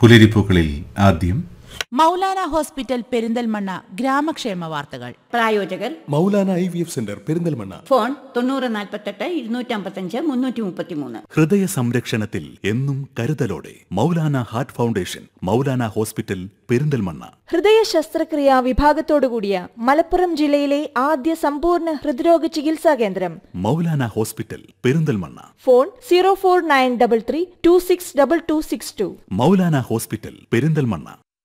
പുലരിപ്പൂക്കളിൽ ആദ്യം മൗലാന ഹോസ്പിറ്റൽ പെരിന്തൽമണ്ണ ഗ്രാമക്ഷേമ വാർത്തകൾ പ്രായോജകർ Maulana I V F centre Perinthalmanna phone തൊണ്ണൂറ് നാൽപ്പത്തെട്ട് ഇരുന്നൂറ്റമ്പത്തഞ്ച് മുന്നൂറ്റി മുപ്പത്തിമൂന്ന് ഹൃദയ സംരക്ഷണത്തിൽ എന്നും കരുതലോടെ Maulana heart foundation Maulana hospital Perinthalmanna ഹൃദയ ശസ്ത്രക്രിയാ വിഭാഗത്തോടുകൂടിയ മലപ്പുറം ജില്ലയിലെ ആദ്യ സമ്പൂർണ്ണ ഹൃദ്രോഗ ചികിത്സാ കേന്ദ്രം Maulana hospital Perinthalmanna phone zero four nine double three two six double two six two Maulana hospital Perinthalmanna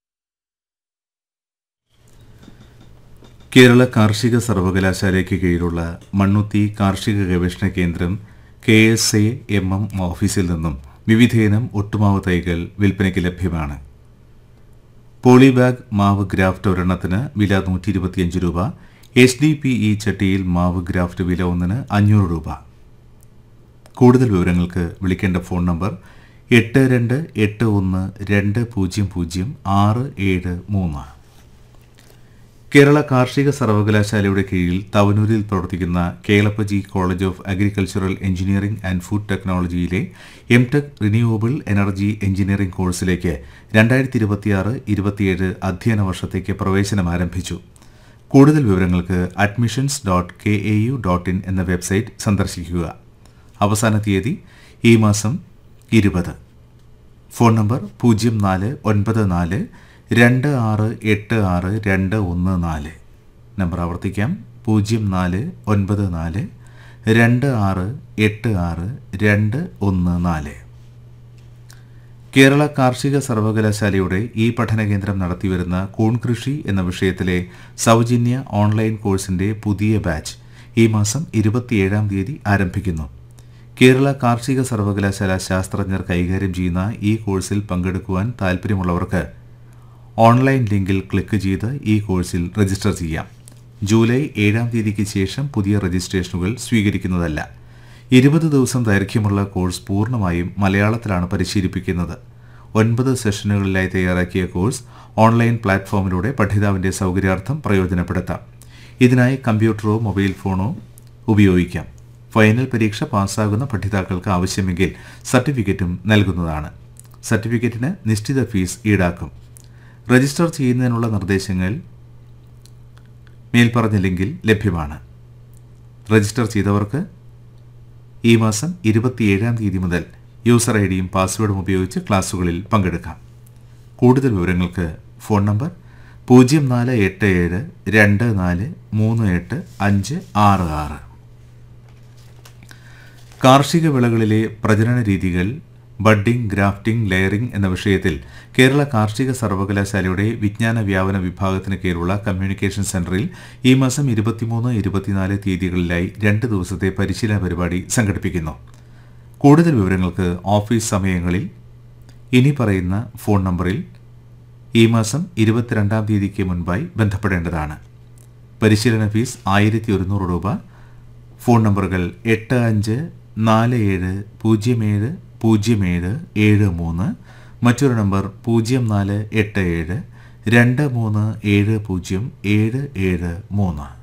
Kerala കാർഷിക സർവകലാശാലയ്ക്ക് കീഴിലുള്ള മണ്ണുത്തി കാർഷിക ഗവേഷണ കേന്ദ്രം K S A M M ഓഫീസിൽ നിന്നും വിവിധയിനം ഒട്ടുമാവ് തൈകൾ വിൽപ്പനയ്ക്ക് ലഭ്യമാണ് പോളിബാഗ് മാവ് ഗ്രാഫ്റ്റ് ഒരെണ്ണത്തിന് വില നൂറ്റി ഇരുപത്തിയഞ്ച് രൂപ എച്ച് ഡി പി ഇ ചട്ടിയിൽ മാവ് ഗ്രാഫ്റ്റ് വില ഒന്നിന് അഞ്ഞൂറ് രൂപ കൂടുതൽ വിവരങ്ങൾക്ക് വിളിക്കേണ്ട ഫോൺ നമ്പർ എട്ട് രണ്ട് എട്ട് ഒന്ന് രണ്ട് പൂജ്യം പൂജ്യം ആറ് ഏഴ് മൂന്ന് കേരള കാർഷിക സർവകലാശാലയുടെ കീഴിൽ തവനൂരിൽ പ്രവർത്തിക്കുന്ന Kelappaji college of agricultural engineering and food ടെക്നോളജിയിലെ M tech renewable energy engineering കോഴ്സിലേക്ക് രണ്ടായിരത്തി ഇരുപത്തിയാറ് ഇരുപത്തിയേഴ് അധ്യയന വർഷത്തേക്ക് പ്രവേശനം ആരംഭിച്ചു കൂടുതൽ വിവരങ്ങൾക്ക് admissions dot K A U dot in എന്ന വെബ്സൈറ്റ് സന്ദർശിക്കുക അവസാന തീയതി ഈ മാസം ഇരുപത് ഫോൺ നമ്പർ പൂജ്യം നാല് ഒൻപത് നാല് രണ്ട് ആറ് എട്ട് ആറ് രണ്ട് ഒന്ന് നാല് നമ്പർ ആവർത്തിക്കാം പൂജ്യം നാല് ഒൻപത് നാല് രണ്ട് ആറ് എട്ട് ആറ് രണ്ട് ഒന്ന് നാല് കേരള കാർഷിക സർവകലാശാലയുടെ ഈ പഠന കേന്ദ്രം നടത്തിവരുന്ന കൂൺ കൃഷി എന്ന വിഷയത്തിലെ സൗജന്യ ഓൺലൈൻ കോഴ്സിന്റെ പുതിയ ബാച്ച് ഈ മാസം ഇരുപത്തിയേഴാം തീയതി ആരംഭിക്കുന്നു കേരള കാർഷിക സർവകലാശാല ശാസ്ത്രജ്ഞർ കൈകാര്യം ചെയ്യുന്ന ഈ കോഴ്സിൽ പങ്കെടുക്കുവാൻ താൽപ്പര്യമുള്ളവർക്ക് ഓൺലൈൻ ലിങ്കിൽ ക്ലിക്ക് ചെയ്ത് ഈ കോഴ്സിൽ രജിസ്റ്റർ ചെയ്യാം ജൂലൈ ഏഴാം തീയതിക്ക് ശേഷം പുതിയ രജിസ്ട്രേഷനുകൾ സ്വീകരിക്കുന്നതല്ല ഇരുപത് ദിവസം ദൈർഘ്യമുള്ള കോഴ്സ് പൂർണ്ണമായും മലയാളത്തിലാണ് പരിശീലിപ്പിക്കുന്നത് ഒൻപത് സെഷനുകളിലായി തയ്യാറാക്കിയ കോഴ്സ് ഓൺലൈൻ പ്ലാറ്റ്ഫോമിലൂടെ പഠിതാവിന്റെ സൗകര്യാർത്ഥം പ്രയോജനപ്പെടുത്താം ഇതിനായി കമ്പ്യൂട്ടറോ മൊബൈൽ ഫോണോ ഉപയോഗിക്കാം ഫൈനൽ പരീക്ഷ പാസ്സാകുന്ന പഠിതാക്കൾക്ക് ആവശ്യമെങ്കിൽ സർട്ടിഫിക്കറ്റും നൽകുന്നതാണ് സർട്ടിഫിക്കറ്റിന് നിശ്ചിത ഫീസ് ഈടാക്കും രജിസ്റ്റർ ചെയ്യുന്നതിനുള്ള നിർദ്ദേശങ്ങൾ മേൽപ്പറഞ്ഞ ലിങ്കിൽ ലഭ്യമാണ് രജിസ്റ്റർ ചെയ്തവർക്ക് ഈ മാസം ഇരുപത്തിയേഴാം തീയതി മുതൽ യൂസർ ഐ ഡിയും പാസ്വേഡും ഉപയോഗിച്ച് ക്ലാസുകളിൽ പങ്കെടുക്കാം കൂടുതൽ വിവരങ്ങൾക്ക് ഫോൺ നമ്പർ പൂജ്യം നാല് എട്ട് ഏഴ് രണ്ട് നാല് മൂന്ന് എട്ട് അഞ്ച് ആറ് ആറ് കാർഷിക വിളകളിലെ പ്രജനന രീതികൾ ബഡ്ഡിംഗ് ഗ്രാഫ്റ്റിംഗ് ലെയറിംഗ് എന്ന വിഷയത്തിൽ കേരള കാർഷിക സർവകലാശാലയുടെ വിജ്ഞാന വ്യാപന വിഭാഗത്തിന് കീഴിലുള്ള കമ്മ്യൂണിക്കേഷൻ സെന്ററിൽ ഈ മാസം ഇരുപത്തിമൂന്ന് ഇരുപത്തിനാല് തീയതികളിലായി രണ്ട് ദിവസത്തെ പരിശീലന പരിപാടി സംഘടിപ്പിക്കുന്നു കൂടുതൽ വിവരങ്ങൾക്ക് ഓഫീസ് സമയങ്ങളിൽ ഇനി പറയുന്ന ഫോൺ നമ്പറിൽ ഈ മാസം ഇരുപത്തിരണ്ടാം തീയതിക്ക് മുൻപായി ബന്ധപ്പെടേണ്ടതാണ് പരിശീലന ഫീസ് ആയിരത്തി ഒരുന്നൂറ് രൂപ ഫോൺ നമ്പറുകൾ എട്ട് അഞ്ച് നാല് ഏഴ് പൂജ്യം ഏഴ് പൂജ്യം ഏഴ് ഏഴ് മൂന്ന് മറ്റൊരു നമ്പർ പൂജ്യം നാല് എട്ട് ഏഴ് രണ്ട് മൂന്ന് ഏഴ് പൂജ്യം ഏഴ് ഏഴ് മൂന്ന്